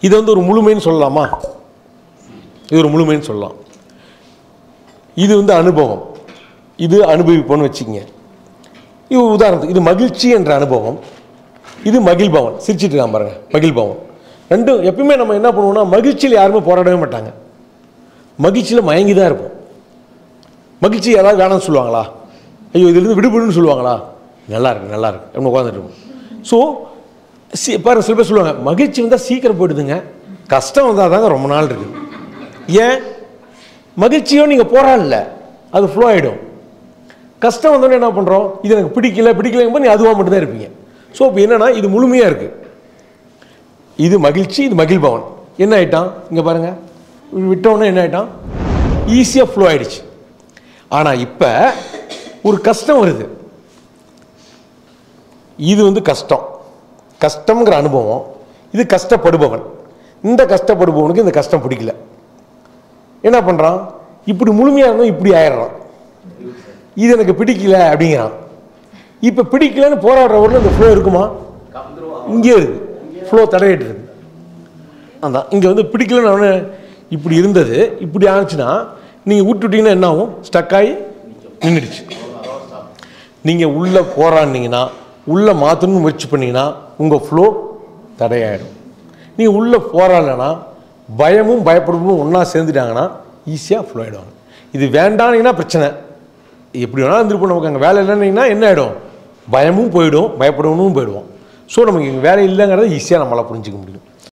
இது வந்து ஒரு முழுமைன்னு சொல்லலாமா இது ஒரு முழுமைன்னு சொல்லலாம் இது வந்து அனுபவம் இது அனுபவிப்போன்னு வச்சுக்கங்க இது ஒரு உதாரணத்துக்கு இது மகிழ்ச்சி என்ற அனுபவம் இது மகிழ்பவன் சிரிச்சிட்டு இருக்கான் பாருங்க மகிழ்பவன் ரெண்டும் எப்பயுமே நம்ம என்ன பண்ணுவோம்னா மகிழ்ச்சியில் யாருமே போராடவே மாட்டாங்க மகிழ்ச்சியில் மயங்கி தான் இருப்போம் மகிழ்ச்சி யாராவது வேணாம்னு சொல்லுவாங்களா ஐயோ இதுலேருந்து விடுபடுன்னு சொல்லுவாங்களா நல்லா இருக்கு நல்லா இருக்கு அப்படின்னு உட்காந்துட்டு இருப்போம் ஸோ சி பாருங்க சில பேர் சொல்லுவாங்க மகிழ்ச்சி வந்தால் சீக்கிரம் போயிடுதுங்க கஷ்டம் வந்தால் தாங்க ரொம்ப நாள் இருக்குது ஏன் மகிழ்ச்சியோ நீங்கள் போராடல அது ஃப்ளோ ஆகிடும் கஷ்டம் வந்தோடனே என்ன பண்ணுறோம் இது எனக்கு பிடிக்கல பிடிக்கலங்க நீ அதுவாக மட்டும்தான் இருப்பீங்க ஸோ இப்போ என்னன்னா இது முழுமையாக இருக்குது இது மகிழ்ச்சி இது மகிழ்பவன் என்ன ஆயிட்டான் இங்கே பாருங்க விட்டோன்னே என்ன ஆயிட்டான் ஈஸியாக ஃப்ளோ ஆயிடுச்சு ஆனால் இப்போ ஒரு கஷ்டம் வருது இது வந்து கஷ்டம் கஷ்டம்ங்கிற அனுபவம் இது கஷ்டப்படுபவன் இந்த கஷ்டப்படுபவனுக்கு இந்த கஷ்டம் பிடிக்கல என்ன பண்ணுறான் இப்படி முழுமையாக இருந்தோம் இப்படி ஆயிடுறான் இது எனக்கு பிடிக்கல அப்படிங்கிறான் இப்போ பிடிக்கலன்னு போராடுறவரில் இந்த ஃப்ளோ இருக்குமா இங்கே இருக்கு ஃப்ளோ தடையிட்டு இருக்கு அதான் இங்கே வந்து பிடிக்கலன்னு அவனு இப்படி இருந்தது இப்படி ஆச்சுன்னா நீங்கள் விட்டுட்டீங்கன்னா என்ன ஆகும் ஸ்டக் ஆகி நின்றுடுச்சு நீங்கள் உள்ளே போராடினீங்கன்னா உள்ளே மாற்றணும்னு முயற்சி பண்ணீங்கன்னா உங்கள் ஃப்ளோ தடையாயிடும் நீங்கள் உள்ளே போராடலைன்னா பயமும் பயப்படுவதும் ஒன்றா சேர்ந்துட்டாங்கன்னா ஈஸியாக ஃப்ளோ ஆகிடுவாங்க இது வேண்டானீங்கன்னா பிரச்சனை எப்படி வேணாலும் இருந்துருப்போம் நமக்கு அங்கே வேலை இல்லைன்னீங்கன்னா என்ன ஆகிடும் பயமும் போயிடும் பயப்படணும் போயிடுவோம் ஸோ நமக்கு இங்கே வேலை இல்லைங்கிறத ஈஸியாக நம்மளால் புரிஞ்சிக்க முடியும்